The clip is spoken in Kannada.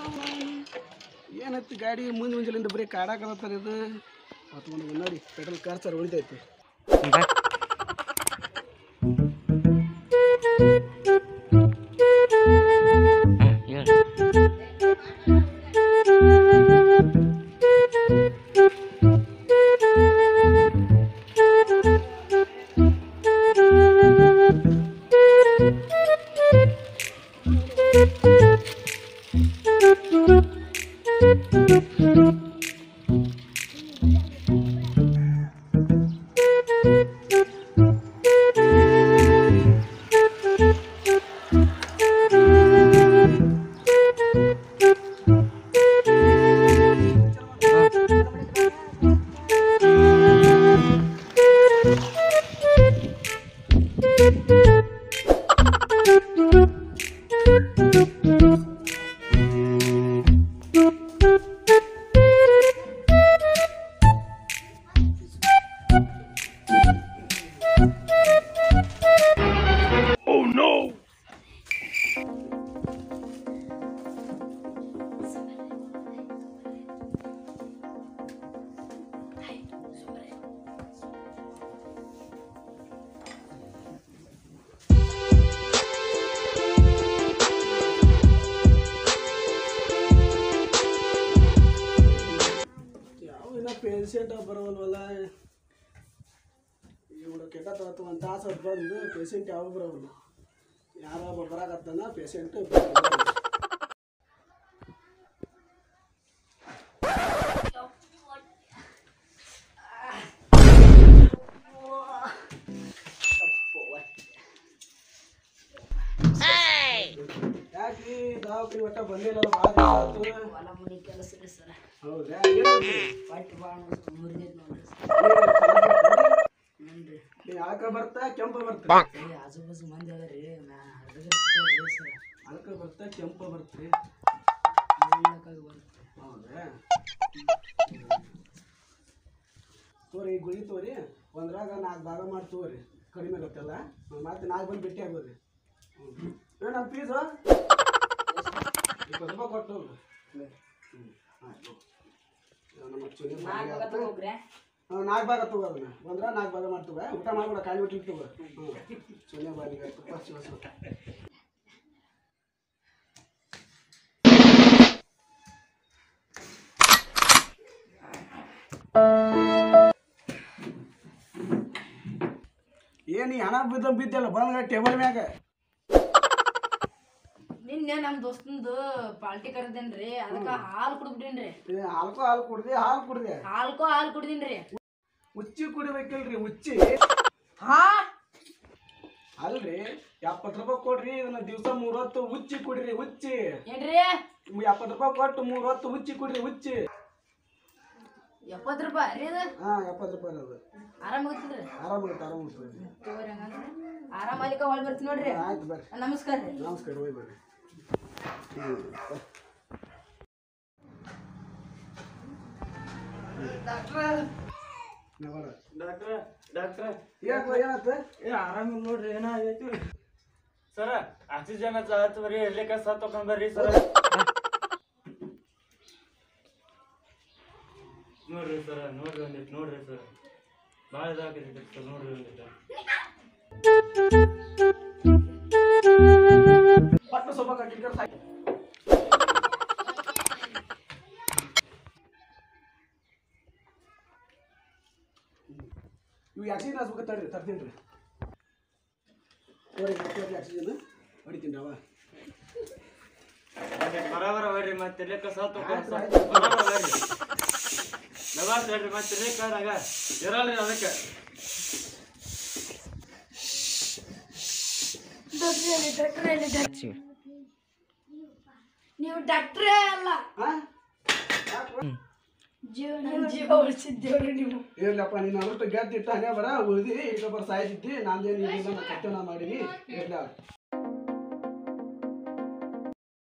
ಏನೈತಿ ಗಾಡಿ ಮುಂದೆ ಮುಂಜಾನಿಂದ ಬರೀ ಕಾಡಾಕತ್ತಾರ ಇದು ಹೊತ್ಕೊಂಡು ನೋಡಿ ಪೆಟ್ರೋಲ್ ಖರ್ಚಾರ ಉಳಿತೈತಿ ಯಾವ ಇನ್ನ ಪೇಷಂಟ್ ಬರೋವಲ್ವಲ್ಲ ಇವ್ರು ಕೆಟ್ಟ ಒಂದು ತಾಸು ಹೊತ್ತು ಬಂದು ಪೇಷಂಟ್ ಯಾವ ಬರೋವಲ್ಲ ಯಾರೋ ಒಬ್ಬ ಬರಾಕತ್ತಾನ ಪೇಷಂಟ್ ಯಾಕೆ ದವಾಖಾನೆ ಒಟ್ಟ ಬಂದಿಲ್ಲ ಭಾಳ ದಿವ್ಸ ಆತು. ಹೊಲ ಮನೆ ಕೆಲಸ ರೀ ಸರ ಹೌದಾ ಏನಾಯ್ತು? ಹೊಟ್ಟೆ ಭಾಳ ಮುರಿದೈತೆ ನೋಡ್ರಿ ನೋಡ್ರಿ ನೀ ಯಾಕ ಬರ್ತಾ ಕೆಂಪ ಬರ್ತಾ ಏ ಆಜು ಬಾಜು ಮಂದಿ ಅದ ರೀ ಮ್ಯಾ ಹರಿದಿರ್ತೀವಿ ಸರ ಅಲ್ಕ ಬರ್ತಾ ಕೆಂಪ ಬರ್ತ್ರಿ ನೋಡ್ಲಕ್ಕಾಗಿ ಬರುತ್ತೆ ಹೌದಾ ತೋರಿ ಈ ಗುಳಿ ತೋರಿ ಒಂದ್ರಾಗ ನಾಲ್ಕು ಭಾಗ ಮಾಡಿ ತೋರಿ ಕಡಿಮೆ ಗೊತ್ತಲ್ಲ ಮತ್ತೆ ನಾಲ್ಕು ಬಂದು ಭೇಟಿ ಆಗೋರಿ ಹ್ಞೂ ಏ ನಮ್ಮ ಫೀಸು ಇಪ್ಪತ್ತು ರೂಪಾಯಿ ಕೊಟ್ಟು ಹೋಗ್ರಿ ಹ್ಞೂ ಆಯ್ತು ನಮ್ಮ ಚೂರಿ ನಾಲ್ಕು ಭಾಗ ತಗೋಗ್ರೆ ನಾಲ್ಕು ಭಾಗ ತಗೋ ಅದನ್ನ ಒಂದ್ರ ನಾಲ್ಕು ಭಾಗ ಮಾಡ್ತವ ಊಟ ಮಾಡ್ಬಿಡ ಕಾಯಿ ಬಿಟ್ಟು ತಗೋ ಹ್ಞೂ ಚೂನೆ ಬಾಲಿಗೆ ತುಪ್ಪ ಶಿವಸ ಏನು ಈ ಹಣ ಬಿದ್ದ ಬಿದ್ದಲ್ಲ ಬಂದ ಟೇಬಲ್ ಮ್ಯಾಗ ನಿನ್ನೆ ನಮ್ಮ ದೋಸ್ತಂದು ಪಾಲ್ಟಿ ಕರೆದೇನ್ರಿ ಅದಕ್ಕೆ ಹಾಲು ಕುಡ್ಬಿಟ್ಟೇನ್ರಿ ಏ, ಹಾಲ್ಕೋ ಹಾಲು ಕುಡ್ದೆ ಹಾಲು ಕುಡ್ದೆ ಹಾಲ್ಕೋ ಹಾಲು ಕುಡ್ದೀನ್ರಿ ಉಚ್ಚಿ ಕುಡಿಬೇಕಿಲ್ರಿ ಉಚ್ಚಿ ಹಾ ಅಲ್ರಿ ಎಪ್ಪತ್ತು ರೂಪಾಯಿ ಕೊಡ್ರಿ ಇದನ್ನ ದಿವಸ ಮೂರ್ ಹೊತ್ತು ಉಚ್ಚಿ ಕುಡಿರಿ ಉಚ್ಚಿ ಏನ್ರಿ ಎಪ್ಪತ್ತು ರೂಪಾಯಿ ಕೊಟ್ಟು ಮೂರ್ ಹೊತ್ತು ಉಚ್ಚಿ ಕುಡಿರಿ ಉಚ್ಚಿ ಎಪ್ಪತ್ತು ರೂಪಾಯಿ ರೀ ಅದು ಹಾ ಎಪ್ಪತ್ತು ರೂಪಾಯಿ ಅದು ಆರಾಮ್ ಗೊತ್ತಿದ್ರಿ ಆರಾಮಾಗುತ್ತೆ ಆರಾಮಾಗುತ್ತೆ ತಗೋರಿ ಹಂಗಂದ್ರೆ ಆರಾಮ್ ಅಲ್ಲಿಕ ಹೊಳ್ ಬರ್ತೀನಿ ನೋಡ್ರಿ ಆಯ್ತು ಬರ್ರಿ ನಮಸ್ಕಾರ ರೀ ನಮಸ್ಕಾರ ಹೋಗಿ ಬರ್ರಿ ಡಾಕ್ಟ್ರ ಡಾಕ್ಟ್ರ ಯಾಕೋ ಏನಾತ ಏ ಆರಾಮಿಲ್ಲ ನೋಡ್ರಿ ಏನಾಗೈತಿ ಸರ ಆಕ್ಸಿಜನ್ ಹಚ್ಚ ಬರ್ರಿ ಎಲ್ಲಿಕ ಸತ್ ತಕೊಂಡ್ ಬರ್ರಿ ಸರ ನೋಡ್ರಿ ಸರ ನೋಡ್ರಿ ಒಂದಿಟ್ಟು ನೋಡ್ರಿ ಸರ್ ಭಾಳ ಇದಾಗೈತಿ ಸರ್ ನೋಡ್ರಿ ಒಂದಿಟ್ಟು ಪಟ್ಟು ಸ್ವಲ್ಪ ಕಟ್ಟಿಗೆ ಸಾಕಿ ಇವು ಆಕ್ಸಿಜನ್ ಹಚ್ಬೇಕು ತಡ್ರಿ ತರ್ತೀನಿ ರೀ ತೋರಿ ತೋರಿ ಆಕ್ಸಿಜನ್ ಹೊಡಿತೀನಿ ಅವ ಒಂದಿಟ್ಟು ಬರಾಬರ ಬರ್ರಿ ಮತ್ತೆ ಎಲ್ಲಿಕ ಸತ್ ತಕೊಂಡ್ ಆಯ್ತು, ಆಯ್ತು. ಬರಾಬರ ಬರ್ರಿ ನವಾಸ್ ಹೇಳ್ರಿ ಮತ್ತೆ ಎಲ್ಲಿಕಾದಾಗ ಇರಲ್ರಿ ಅದಕ್ಕೆ ನೀವು ಡಾಕ್ಟ್ರೇ ಅಲ್ಲ ಹಾಂ ಜೀವ ಜೀವ ಉಳಿಸಿದ್ದೇವ್ರಿ ನೀವು ಇರ್ಲಪ್ಪ ನೀನು ಅಷ್ಟು ಗೆದ್ದಿಟ್ಟು ಹಣೆ ಬರ ಉಳಿದಿ ಈಗ ಬರ ಸಾಯ್ತಿದ್ದಿ ನಾನೇನು ಇಲ್ಲ ಕಟ್ಟೆನ ಮಾಡೀನಿ ಇರ್ಲ